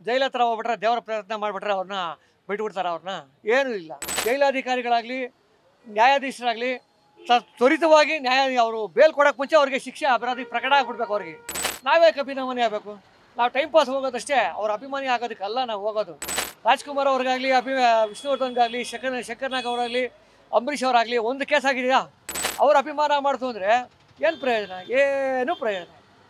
ಜೈಲ ಹತ್ರ ಹೋಗ್ಬಿಟ್ರೆ ದೇವರ ಪ್ರಯತ್ನ ಮಾಡಿಬಿಟ್ರೆ ಅವ್ರನ್ನ ಬಿಟ್ಬಿಡ್ತಾರೆ ಅವ್ರನ್ನ ಏನೂ ಇಲ್ಲ ಜೈಲಾಧಿಕಾರಿಗಳಾಗಲಿ ನ್ಯಾಯಾಧೀಶರಾಗಲಿ ತ- ತ್ವರಿತವಾಗಿ ನ್ಯಾಯ ಅವರು ಬೇಲ್ ಕೊಡೋಕೆ ಮುಂಚೆ ಅವ್ರಿಗೆ ಶಿಕ್ಷೆ ಅಪರಾಧಿ ಪ್ರಕಟ ಆಗ್ಬಿಡ್ಬೇಕು ಅವ್ರಿಗೆ ನಾವೇ ಅಭಿಮಾನಿ ಆಗಬೇಕು ನಾವು ಟೈಮ್ ಪಾಸ್ ಹೋಗೋದಷ್ಟೇ ಅವ್ರ ಅಭಿಮಾನಿ ಆಗೋದಕ್ಕಲ್ಲ ನಾವು ಹೋಗೋದು ರಾಜ್ಕುಮಾರ್ ಅವ್ರಿಗಾಗಲಿ ಅಭಿ ವಿಷ್ಣುವರ್ಧನ್ಗಾಗಲಿ ಶಂಕರ್ ಶಂಕರ್ನಾಗ್ ಅವರಾಗಲಿ ಅಂಬರೀಷ್ ಅವರಾಗಲಿ ಒಂದು ಕೇಸ್ ಆಗಿದೆಯಾ ಅವ್ರ ಅಭಿಮಾನ ಮಾಡ್ತು ಅಂದರೆ ಏನು ಪ್ರಯೋಜನ ಏನೂ ಪ್ರಯೋಜನ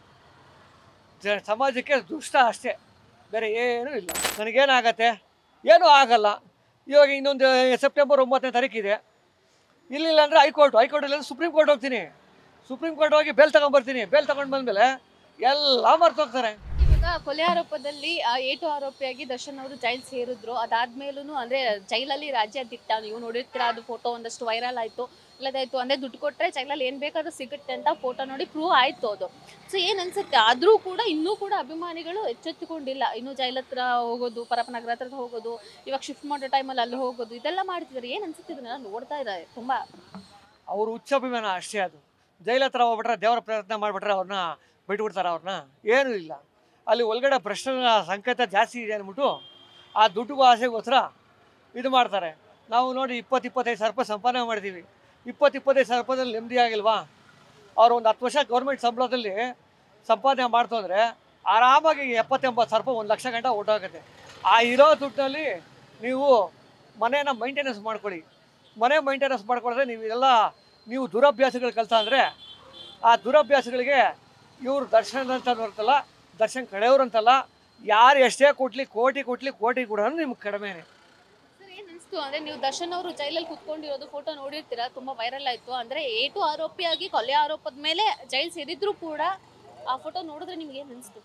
ಜ ಸಮಾಜಕ್ಕೆ ದುಷ್ಟ ಅಷ್ಟೇ ಬೇರೆ ಏನೂ ಇಲ್ಲ ನನಗೇನಾಗತ್ತೆ ಏನೂ ಆಗಲ್ಲ ಇವಾಗ ಇನ್ನೊಂದು ಸೆಪ್ಟೆಂಬರ್ ಒಂಬತ್ತನೇ ತಾರೀಕಿದೆ ಇಲ್ಲಿಲ್ಲ ಅಂದರೆ ಹೈಕೋರ್ಟ್ ಹೈಕೋರ್ಟ್ ಇಲ್ಲ ಸುಪ್ರೀಂ ಕೋರ್ಟ್ ಹೋಗ್ತೀನಿ ಸುಪ್ರೀಂ ಕೋರ್ಟ್ ಹೋಗಿ ಬೇಲ್ ತಗೊಂಡ್ಬರ್ತೀನಿ ಬೇಲ್ ತಗೊಂಡು ಬಂದಮೇಲೆ ಎಲ್ಲ ಮರ್ತೋಗ್ತಾರೆ ಇವಾಗ ಕೊಲೆ ಆರೋಪದಲ್ಲಿ ಆ, ಏಟು ಆರೋಪಿಯಾಗಿ ದರ್ಶನ್ ಅವರು ಜೈಲ್ ಸೇರಿದ್ರು ಅದಾದ್ಮೇಲೂ ಅಂದ್ರೆ ಜೈಲಲ್ಲಿ ರಾಜ್ಯಾಧ್ಯಕ್ಷ ನೀವು ನೋಡಿರ್ತೀರಾ ಅದು ಫೋಟೋ ಒಂದಷ್ಟು ವೈರಲ್ ಆಯ್ತು ಇಲ್ಲದಾಯ್ತು ಅಂದ್ರೆ ದುಡ್ಡು ಕೊಟ್ರೆ ಜೈಲಲ್ಲಿ ಏನ್ ಬೇಕಾದ್ರೂ ಸಿಗುತ್ತೆ ಅಂತ ಫೋಟೋ ನೋಡಿ ಪ್ರೂವ್ ಆಯ್ತು ಅದು ಸೊ ಏನ್ ಅನ್ಸುತ್ತೆ ಆದ್ರೂ ಕೂಡ ಇನ್ನೂ ಕೂಡ ಅಭಿಮಾನಿಗಳು ಎಚ್ಚೆತ್ತುಕೊಂಡಿಲ್ಲ ಇನ್ನು ಜೈಲ್ ಹತ್ರ ಹೋಗೋದು ಪರಪನಗರ ಹತ್ರ ಹೋಗೋದು ಇವಾಗ ಶಿಫ್ಟ್ ಮಾಡೋ ಟೈಮಲ್ಲಿ ಅಲ್ಲಿ ಹೋಗೋದು ಇದೆಲ್ಲ ಮಾಡ್ತಿದ್ದಾರೆ ಏನ್ ಅನ್ಸುತ್ತೆ ಇದನ್ನೆಲ್ಲ ನೋಡ್ತಾ ಇದ್ದಾರೆ ತುಂಬಾ ಅವರು ಹುಚ್ಚ ಅಭಿಮಾನ ಅಷ್ಟೇ ಅದು ಜೈಲ ಹತ್ರ ಹೋಗ್ಬಿಟ್ರೆ ದೇವರ ಪ್ರಯತ್ನ ಮಾಡಿಬಿಟ್ರೆ ಅವ್ರನ್ನ ಬಿಟ್ಬಿಡ್ತಾರೆ ಅವ್ರನ್ನ ಏನೂ ಇಲ್ಲ ಅಲ್ಲಿ ಒಳಗಡೆ ಭ್ರಷ್ಟನ ಸಂಕೇತ ಜಾಸ್ತಿ ಇದೆ ಅಂದ್ಬಿಟ್ಟು ಆ ದುಡ್ಡು ಆಸೆಗೋಸ್ಕರ ಇದು ಮಾಡ್ತಾರೆ ನಾವು ನೋಡಿ ಇಪ್ಪತ್ತು ಇಪ್ಪತ್ತೈದು ಸಾವಿರ ರೂಪಾಯಿ ಸಂಪಾದನೆ ಮಾಡ್ತೀವಿ ಇಪ್ಪತ್ತು ಇಪ್ಪತ್ತೈದು ಸಾವಿರ ರೂಪಾಯಿದಲ್ಲಿ ನೆಮ್ಮದಿ ಆಗಿಲ್ವಾ ಅವ್ರು ಒಂದು ಹತ್ತು ವರ್ಷ ಗೌರ್ಮೆಂಟ್ ಸಂಬಳದಲ್ಲಿ ಸಂಪಾದನೆ ಮಾಡ್ತು ಅಂದರೆ ಆರಾಮಾಗಿ ಎಪ್ಪತ್ತೆಂಬತ್ತು ಸಾವಿರ ರೂಪಾಯಿ ಒಂದು ಲಕ್ಷ ಗಂಟ ಓಟೋಗುತ್ತೆ ಆ ಇರೋ ದುಡ್ಡಲ್ಲಿ ನೀವು ಮನೇನ ಮೈಂಟೆನೆನ್ಸ್ ಮಾಡ್ಕೊಳ್ಳಿ ಮನೆ ಮೈಂಟೆನೆನ್ಸ್ ಮಾಡ್ಕೊಳ್ಳೋದ್ರೆ ನೀವು ಇದೆಲ್ಲ ನೀವು ದುರಭ್ಯಾಸಗಳು ಕಲ್ತ ಅಂದರೆ ಆ ದುರಭ್ಯಾಸಗಳಿಗೆ ಇವರು ದರ್ಶನ ಅಂತ ಬರ್ತಲ್ಲ ದರ್ಶನ್ ಕಡೆಯವ್ರು ಅಂತಲ್ಲ ಯಾರು ಎಷ್ಟೇ ಕೊಟ್ಲಿ ಕೋಟಿ ಕೊಟ್ಲಿ ಕೋಟಿ ಕೂಡ ನಿಮ್ಗೆ ಕಡಿಮೆನೆ ಸರ್ ಏನ್ ಅನ್ಸ್ತು ಅಂದ್ರೆ ನೀವು ದರ್ಶನ್ ಅವರು ಜೈಲಲ್ಲಿ ಕುತ್ಕೊಂಡಿರೋದು ಫೋಟೋ ನೋಡಿರ್ತೀರಾ ತುಂಬಾ ವೈರಲ್ ಆಯ್ತು ಅಂದ್ರೆ ಏಟು ಆರೋಪಿಯಾಗಿ ಕೊಲೆ ಆರೋಪದ ಮೇಲೆ ಜೈಲ್ ಸೇರಿದ್ರು ಕೂಡ ಆ ಫೋಟೋ ನೋಡಿದ್ರೆ ನಿಮ್ಗೆ ಏನ್ ಅನ್ಸ್ತು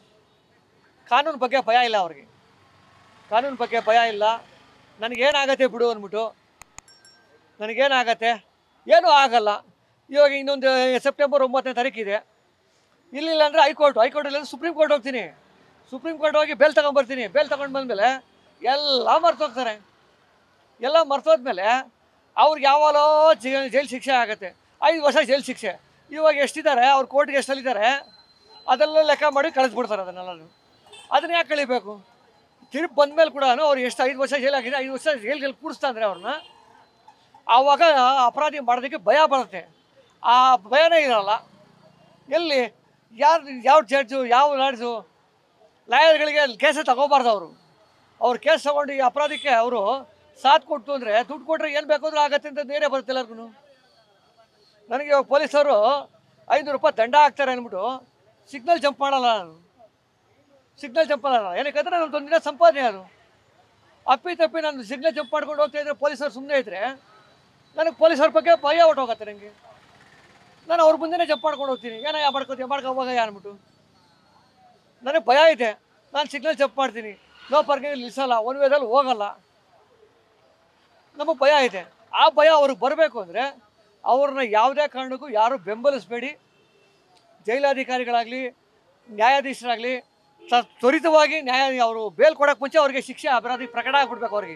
ಕಾನೂನು ಬಗ್ಗೆ ಭಯ ಇಲ್ಲ ಅವ್ರಿಗೆ ಕಾನೂನು ಬಗ್ಗೆ ಭಯ ಇಲ್ಲ ನನಗೇನಾಗತ್ತೆ ಬಿಡು ಅಂದ್ಬಿಟ್ಟು ನನಗೇನಾಗತ್ತೆ ಏನೂ ಆಗಲ್ಲ ಇವಾಗ ಇನ್ನೊಂದು ಸೆಪ್ಟೆಂಬರ್ ಒಂಬತ್ತನೇ ತಾರೀಕಿದೆ ಇಲ್ಲಿಲ್ಲ ಅಂದರೆ ಹೈಕೋರ್ಟ್ ಹೈಕೋರ್ಟ್ ಇಲ್ಲ ಸುಪ್ರೀಂ ಕೋರ್ಟ್ ಹೋಗ್ತೀನಿ ಸುಪ್ರೀಂ ಕೋರ್ಟ್ ಹೋಗಿ ಬೇಲ್ ತಗೊಂಡ್ಬರ್ತೀನಿ ಬೇಲ್ ತಗೊಂಡು ಬಂದಮೇಲೆ ಎಲ್ಲ ಮರ್ತೋಗ್ತಾರೆ ಎಲ್ಲ ಮರ್ತೋದ್ಮೇಲೆ ಅವ್ರಿಗೆ ಯಾವಾಗಲೋ ಜೈಲು ಶಿಕ್ಷೆ ಆಗುತ್ತೆ ಐದು ವರ್ಷ ಜೈಲು ಶಿಕ್ಷೆ ಇವಾಗ ಎಷ್ಟಿದ್ದಾರೆ ಅವ್ರು ಕೋರ್ಟ್ಗೆ ಎಷ್ಟಲ್ಲಿದ್ದಾರೆ ಅದೆಲ್ಲ ಲೆಕ್ಕ ಮಾಡಿ ಕಳಿಸ್ಬಿಡ್ತಾರೆ ಅದನ್ನೆಲ್ಲ ಅದನ್ನ ಯಾಕೆ ಕಳಿಬೇಕು ತಿರುಗಿ ಬಂದಮೇಲೆ ಕೂಡ ಅವ್ರು ಎಷ್ಟು ಐದು ವರ್ಷ ಜೈಲ್ ಆಗಿದೆ ಐದು ವರ್ಷ ಜೈಲ್ಗೆಲ್ಲಿ ಕೂಡಿಸ್ತಾಂದ್ರೆ ಅವ್ರನ್ನ ಆವಾಗ ಅಪರಾಧಿ ಮಾಡೋದಕ್ಕೆ ಭಯ ಬರುತ್ತೆ ಆ ಭಯನೇ ಇರಲ್ಲ ಎಲ್ಲಿ ಯಾರು ಯಾವ ಜಡ್ಜು ಯಾವ ಲಾಡ್ಜು ಲಾಯರ್ಗಳಿಗೆ ಕೇಸೇ ತಗೋಬಾರ್ದು ಅವರು ಅವ್ರು ಕೇಸ್ ತಗೊಂಡು ಈ ಅಪರಾಧಕ್ಕೆ ಅವರು ಸಾಥ್ ಕೊಟ್ಟು ಅಂದರೆ ದುಡ್ಡು ಕೊಟ್ಟರೆ ಏನು ಬೇಕಾದ್ರೂ ಆಗತ್ತೆ ಅಂತ ಧೈರ್ಯ ಬರುತ್ತೆ ಎಲ್ಲರಿಗೂ ನನಗೆ ಇವಾಗ ಪೊಲೀಸರು ಐನೂರು ರೂಪಾಯಿ ದಂಡ ಹಾಕ್ತಾರೆ ಅಂದ್ಬಿಟ್ಟು ಸಿಗ್ನಲ್ ಜಂಪ್ ಮಾಡಲ್ಲ ನಾನು ಸಿಗ್ನಲ್ ಜಂಪ್ ಮಾಡಲ್ಲ ಏನಕ್ಕಂದ್ರೆ ನಮ್ದು ಒಂದಿನ ಸಂಪಾದನೆ ಅದು ಅಪ್ಪಿ ತಪ್ಪಿ ನಾನು ಸಿಗ್ನಲ್ ಜಂಪ್ ಮಾಡ್ಕೊಂಡು ಹೋಗ್ತಾ ಇದ್ರೆ ಪೊಲೀಸರು ಸುಮ್ಮನೆ ಇದ್ದರೆ ನನಗೆ ಪೊಲೀಸರ ಬಗ್ಗೆ ಭಯ ಹೊಟ್ಟೋಗತ್ತೆ ನನಗೆ ನಾನು ಅವ್ರ ಮುಂದೆನೇ ಜಂಪ್ ಮಾಡ್ಕೊಂಡು ಹೋಗ್ತೀನಿ ಏನೋ ಯಾ ಮಾಡ್ಕೋತೀಯ ಮಾಡ್ಕೊ ಹೋಗ ಅಂದ್ಬಿಟ್ಟು ನನಗೆ ಭಯ ಇದೆ ನಾನು ಸಿಗ್ನಲ್ ಜಂಪ್ ಮಾಡ್ತೀನಿ ನೋ ಪಾರ್ಕಿಂಗ್ ನಿಲ್ಲಿಸಲ್ಲ ಒನ್ ವೇದಲ್ಲಿ ಹೋಗಲ್ಲ ನಮಗೆ ಭಯ ಇದೆ ಆ ಭಯ ಅವ್ರಿಗೆ ಬರಬೇಕು ಅಂದರೆ ಅವ್ರನ್ನ ಯಾವುದೇ ಕಾರಣಕ್ಕೂ ಯಾರು ಬೆಂಬಲಿಸಬೇಡಿ ಜೈಲಾಧಿಕಾರಿಗಳಾಗಲಿ ನ್ಯಾಯಾಧೀಶರಾಗಲಿ ತ- ತ್ವರಿತವಾಗಿ ನ್ಯಾಯ ಅವರು ಬೇಲ್ ಕೊಡೋಕೆ ಮುಂಚೆ ಅವ್ರಿಗೆ ಶಿಕ್ಷೆ ಅಪರಾಧಿ ಪ್ರಕಟ ಆಗ್ಬಿಡ್ಬೇಕು ಅವ್ರಿಗೆ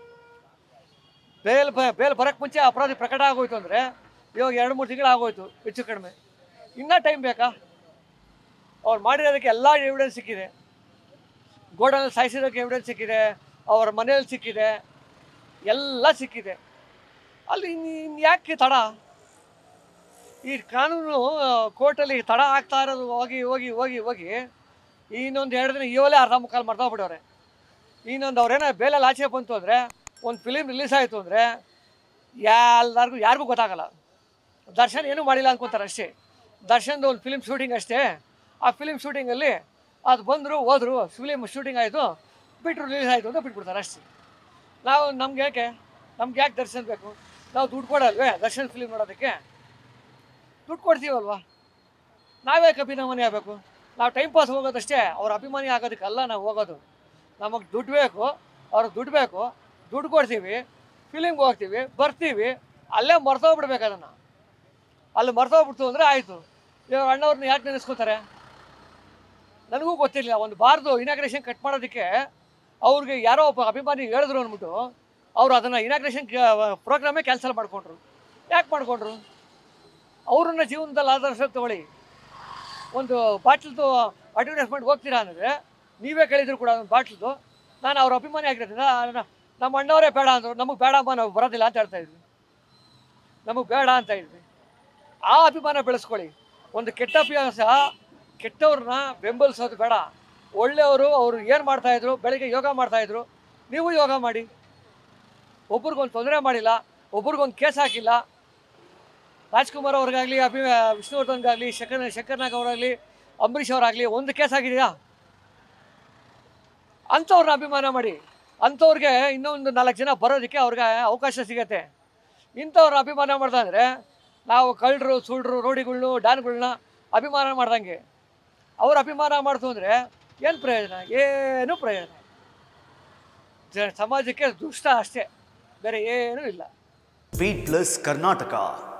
ಬೇಲ್ ಬ ಬೇಲ್ ಬರೋಕ್ಕೆ ಮುಂಚೆ ಅಪರಾಧಿ ಪ್ರಕಟ ಆಗೋಯ್ತು ಅಂದರೆ ಇವಾಗ ಎರಡು ಮೂರು ತಿಂಗಳು ಆಗೋಯ್ತು ಹೆಚ್ಚು ಕಡಿಮೆ ಇನ್ನೂ ಟೈಮ್ ಬೇಕಾ ಅವ್ರು ಮಾಡಿರೋದಕ್ಕೆ ಎಲ್ಲ ಎವಿಡೆನ್ಸ್ ಸಿಕ್ಕಿದೆ ಗೋಡನಲ್ಲಿ ಸಾಯಿಸಿರೋಕ್ಕೆ ಎವಿಡೆನ್ಸ್ ಸಿಕ್ಕಿದೆ ಅವ್ರ ಮನೇಲಿ ಸಿಕ್ಕಿದೆ ಎಲ್ಲ ಸಿಕ್ಕಿದೆ ಅಲ್ಲಿ ಇನ್ನು ಯಾಕೆ ತಡ ಈ ಕಾನೂನು ಕೋರ್ಟಲ್ಲಿ ತಡ ಆಗ್ತಾ ಇರೋದು ಹೋಗಿ ಹೋಗಿ ಹೋಗಿ ಹೋಗಿ ಇನ್ನೊಂದು ಎರಡು ದಿನ ಇವಲೇ ಅರ್ಧ ಮುಕ್ಕಾಲು ಮರ್ತೋಗ್ಬಿಡವ್ರೆ ಇನ್ನೊಂದು ಅವ್ರೇನೋ ಬೇಲಲ್ಲಿ ಆಚೆ ಬಂತು ಅಂದರೆ ಒಂದು ಫಿಲಿಮ್ ರಿಲೀಸ್ ಆಯಿತು ಅಂದರೆ ಎಲ್ಲರಿಗೂ ಯಾರಿಗೂ ಗೊತ್ತಾಗಲ್ಲ ದರ್ಶನ್ ಏನೂ ಮಾಡಿಲ್ಲ ಅನ್ಕೊತಾರೆ ಅಷ್ಟೇ ದರ್ಶನ್ದು ಒಂದು ಫಿಲಿಮ್ ಶೂಟಿಂಗ್ ಅಷ್ಟೇ ಆ ಫಿಲಿಮ್ ಶೂಟಿಂಗಲ್ಲಿ ಅದು ಬಂದರು ಹೋದರು ಫಿಲಿಮ್ ಶೂಟಿಂಗ್ ಆಯಿತು ಬಿಟ್ಟರು ರಿಲೀಸ್ ಆಯಿತು ಅಂತ ಬಿಟ್ಬಿಡ್ತಾರೆ ಅಷ್ಟೇ ನಾವು ನಮ್ಗೆ ಯಾಕೆ ನಮ್ಗೆ ಯಾಕೆ ದರ್ಶನ್ ಬೇಕು ನಾವು ದುಡ್ಡು ಕೊಡಲ್ವೇ ದರ್ಶನ್ ಫಿಲಿಮ್ ನೋಡೋದಕ್ಕೆ ದುಡ್ಡು ಕೊಡ್ತೀವಲ್ವಾ ನಾವೇ ಅಭಿಮಾನಿ ಆಗಬೇಕು ನಾವು ಟೈಮ್ ಪಾಸ್ ಹೋಗೋದಷ್ಟೇ ಅವ್ರ ಅಭಿಮಾನಿ ಆಗೋದಕ್ಕಲ್ಲ ನಾವು ಹೋಗೋದು ನಮಗೆ ದುಡ್ಡು ಬೇಕು ಅವ್ರಿಗೆ ದುಡ್ಡು ಬೇಕು ದುಡ್ಡು ಕೊಡ್ತೀವಿ ಫಿಲಿಮ್ಗೆ ಹೋಗ್ತೀವಿ ಬರ್ತೀವಿ ಅಲ್ಲೇ ಮರ್ತೋಗ್ಬಿಡ್ಬೇಕು ಅದನ್ನು ಅಲ್ಲಿ ಮರ್ತೋಗ್ಬಿಡ್ತು ಅಂದರೆ ಆಯಿತು ಇವಾಗ ಅಣ್ಣವ್ರನ್ನ ಯಾಕೆ ನೆನೆಸ್ಕೋತಾರೆ ನನಗೂ ಗೊತ್ತಿರಲಿಲ್ಲ ಒಂದು ಬಾರ್ದು ಇನಾಗ್ರೇಷನ್ ಕಟ್ ಮಾಡೋದಕ್ಕೆ ಅವ್ರಿಗೆ ಯಾರೋ ಒಬ್ಬ ಅಭಿಮಾನಿ ಹೇಳಿದ್ರು ಅಂದ್ಬಿಟ್ಟು ಅವರು ಅದನ್ನು ಇನಾಗ್ರೇಷನ್ ಪ್ರೋಗ್ರಾಮೇ ಕ್ಯಾನ್ಸಲ್ ಮಾಡಿಕೊಂಡ್ರು ಯಾಕೆ ಮಾಡಿಕೊಂಡ್ರು ಅವ್ರನ್ನ ಜೀವನದಲ್ಲಿ ಆದರ್ಶ ತಗೊಳ್ಳಿ ಒಂದು ಬಾಟ್ಲ್ದು ಅಡ್ವರ್ಟೈಸ್ಮೆಂಟ್ ಹೋಗ್ತೀರಾ ಅಂದರೆ ನೀವೇ ಕೇಳಿದ್ರು ಕೂಡ ಒಂದು ಬಾಟ್ಲದು ನಾನು ಅವ್ರ ಅಭಿಮಾನಿ ಆಗಿರೋದ್ರಿಂದ ನ- ನಮ್ಮ ಅಣ್ಣವರೇ ಬೇಡ ಅಂದರು ನಮಗೆ ಬೇಡಮ್ಮ ನಾವು ಬರೋದಿಲ್ಲ ಅಂತ ಹೇಳ್ತಾ ಇದ್ವಿ ನಮಗೆ ಬೇಡ ಅಂತ ಇದ್ವಿ ಆ ಅಭಿಮಾನ ಬೆಳೆಸ್ಕೊಳ್ಳಿ ಒಂದು ಕೆಟ್ಟ ಅಭ್ಯಾಸ ಕೆಟ್ಟವ್ರನ್ನ ಬೆಂಬಲಿಸೋದು ಬೇಡ ಒಳ್ಳೆಯವರು ಅವರು ಏನು ಮಾಡ್ತಾಯಿದ್ರು ಬೆಳಗ್ಗೆ ಯೋಗ ಮಾಡ್ತಾಯಿದ್ರು ನೀವು ಯೋಗ ಮಾಡಿ ಒಬ್ರಿಗೊಂದು ತೊಂದರೆ ಮಾಡಿಲ್ಲ ಒಬ್ರಿಗೊಂದು ಕೇಸ್ ಹಾಕಿಲ್ಲ ರಾಜ್ಕುಮಾರ್ ಅವ್ರಿಗಾಗಲಿ ಅಭಿ ವಿಷ್ಣುವರ್ಧನ್ಗಾಗಲಿ ಶಂಕರ್ ಶಂಕರ್ನಾಗ್ ಅವರಾಗಲಿ ಅಂಬರೀಷ್ ಅವರಾಗಲಿ ಒಂದು ಕೇಸ್ ಆಗಿದೆಯಾ ಅಂಥವ್ರನ್ನ ಅಭಿಮಾನ ಮಾಡಿ ಅಂಥವ್ರಿಗೆ ಇನ್ನೊಂದು ನಾಲ್ಕು ಜನ ಬರೋದಕ್ಕೆ ಅವ್ರಿಗೆ ಅವಕಾಶ ಸಿಗತ್ತೆ ಇಂಥವ್ರನ್ನ ಅಭಿಮಾನ ಮಾಡ್ತಾ ಅಂದರೆ ನಾವು ಕಳ್ಳರು ಸುಳ್ರು ರೋಡಿಗಳ್ನು ಡಾನ್ಗಳ್ನ ಅಭಿಮಾನ ಮಾಡ್ದಂಗೆ ಅವ್ರ ಅಭಿಮಾನ ಮಾಡ್ತು ಅಂದರೆ ಏನು ಪ್ರಯೋಜನ ಏನೂ ಪ್ರಯೋಜನ ಜ- ಸಮಾಜಕ್ಕೆ ದುಷ್ಟ ಅಷ್ಟೇ ಬೇರೆ ಏನೂ ಇಲ್ಲ ಬೀಟ್ ಪ್ಲಸ್ ಕರ್ನಾಟಕ